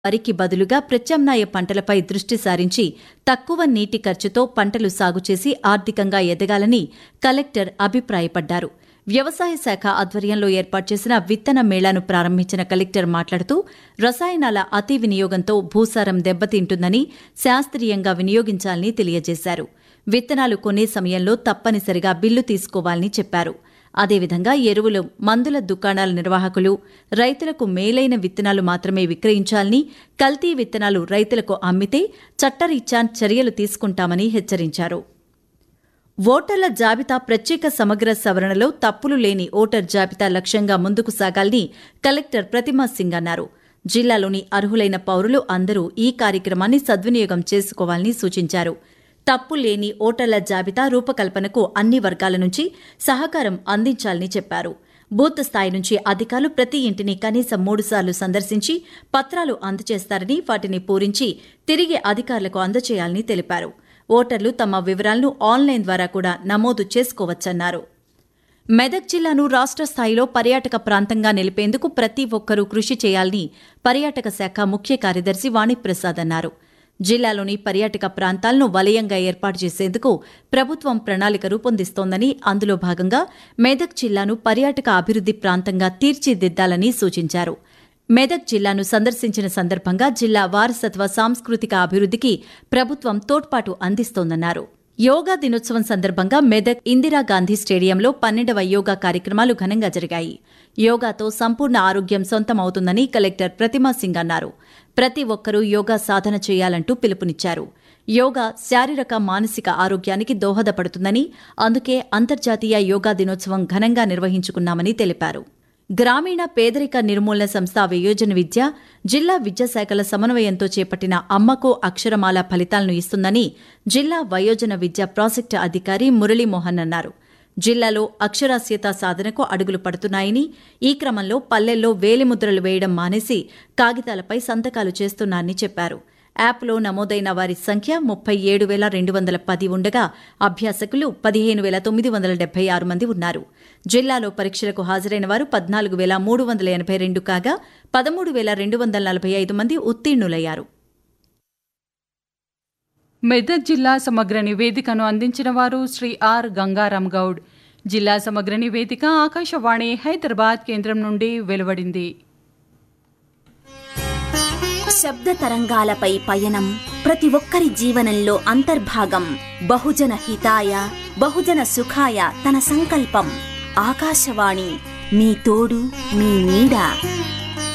వరికి బదులుగా ప్రత్యామ్నాయ పంటలపై దృష్టి సారించి తక్కువ నీటి ఖర్చుతో పంటలు సాగు చేసి ఆర్థికంగా ఎదగాలని కలెక్టర్ అభిప్రాయపడ్డారు వ్యవసాయ శాఖ ఆధ్వర్యంలో ఏర్పాటు చేసిన విత్తన మేళాను ప్రారంభించిన కలెక్టర్ మాట్లాడుతూ రసాయనాల అతి వినియోగంతో భూసారం దెబ్బతింటుందని శాస్త్రీయంగా వినియోగించాలని తెలియజేశారు విత్తనాలు కొనే సమయంలో తప్పనిసరిగా బిల్లు తీసుకోవాలని చెప్పారు అదేవిధంగా ఎరువులు మందుల దుకాణాల నిర్వాహకులు రైతులకు మేలైన విత్తనాలు మాత్రమే విక్రయించాలని కల్తీ విత్తనాలు రైతులకు అమ్మితే చట్టరీత్యా చర్యలు తీసుకుంటామని హెచ్చరించారు ఓటర్ల జాబితా ప్రత్యేక సమగ్ర సవరణలో తప్పులు లేని ఓటర్ జాబితా లక్ష్యంగా ముందుకు సాగాలని కలెక్టర్ ప్రతిమా సింగ్ అన్నారు జిల్లాలోని అర్హులైన పౌరులు అందరూ ఈ కార్యక్రమాన్ని సద్వినియోగం చేసుకోవాలని సూచించారు తప్పు లేని ఓటర్ల జాబితా రూపకల్పనకు అన్ని వర్గాల నుంచి సహకారం అందించాలని చెప్పారు బూత్ స్థాయి నుంచి అధికారులు ప్రతి ఇంటిని కనీసం మూడుసార్లు సందర్శించి పత్రాలు అందజేస్తారని వాటిని పూరించి తిరిగి అధికారులకు అందజేయాలని తెలిపారు ఓటర్లు తమ వివరాలను ఆన్లైన్ ద్వారా కూడా నమోదు చేసుకోవచ్చన్నారు మెదక్ జిల్లాను రాష్ట్ర స్థాయిలో పర్యాటక ప్రాంతంగా నిలిపేందుకు ప్రతి ఒక్కరూ కృషి చేయాలని పర్యాటక శాఖ ముఖ్య కార్యదర్శి వాణిప్రసాద్ అన్నారు జిల్లాలోని పర్యాటక ప్రాంతాలను వలయంగా ఏర్పాటు చేసేందుకు ప్రభుత్వం ప్రణాళిక రూపొందిస్తోందని అందులో భాగంగా మెదక్ జిల్లాను పర్యాటక అభివృద్ది ప్రాంతంగా తీర్చిదిద్దాలని సూచించారు మెదక్ జిల్లాను సందర్శించిన సందర్భంగా జిల్లా వారసత్వ సాంస్కృతిక అభివృద్దికి ప్రభుత్వం తోడ్పాటు అందిస్తోందన్నారు యోగా దినోత్సవం సందర్భంగా మెదక్ ఇందిరాగాంధీ స్టేడియంలో పన్నెండవ యోగా కార్యక్రమాలు ఘనంగా జరిగాయి యోగాతో సంపూర్ణ ఆరోగ్యం సొంతమవుతుందని కలెక్టర్ ప్రతిమా సింగ్ అన్నారు ప్రతి ఒక్కరూ యోగా సాధన చేయాలంటూ పిలుపునిచ్చారు యోగా శారీరక మానసిక ఆరోగ్యానికి దోహదపడుతుందని అందుకే అంతర్జాతీయ యోగా దినోత్సవం ఘనంగా నిర్వహించుకున్నామని తెలిపారు గ్రామీణ పేదరిక నిర్మూలన సంస్థ వయోజన విద్య జిల్లా విద్యాశాఖల సమన్వయంతో చేపట్టిన అమ్మకు అక్షరమాల ఫలితాలను ఇస్తుందని జిల్లా వయోజన విద్య ప్రాజెక్టు అధికారి మురళీమోహన్ అన్నారు జిల్లాలో అక్షరాస్యత సాధనకు అడుగులు పడుతున్నాయని ఈ క్రమంలో పల్లెల్లో వేలిముద్రలు వేయడం మానేసి కాగితాలపై సంతకాలు చేస్తున్నారని చెప్పారు యాప్లో నమోదైన వారి సంఖ్య ముప్పై ఏడు వేల రెండు వందల పది ఉండగా అభ్యాసకులు పదిహేను వేల తొమ్మిది వందల డెబ్బై ఆరు మంది ఉన్నారు జిల్లాలో పరీక్షలకు హాజరైన వారు పద్నాలుగు వేల మూడు వందల ఎనభై రెండు కాగా పదమూడు వేల రెండు వందల నలభై ఐదు మంది ఉత్తీర్ణులయ్యారు మెదక్ జిల్లా సమగ్ర నివేదికను అందించిన వారు శ్రీ ఆర్ గంగారాం గౌడ్ జిల్లా సమగ్ర నివేదిక ఆకాశవాణి హైదరాబాద్ కేంద్రం నుండి వెలువడింది శబ్ద తరంగాలపై పయనం ప్రతి ఒక్కరి జీవనంలో అంతర్భాగం బహుజన హితాయ బహుజన సుఖాయ తన సంకల్పం ఆకాశవాణి మీ తోడు మీ నీడ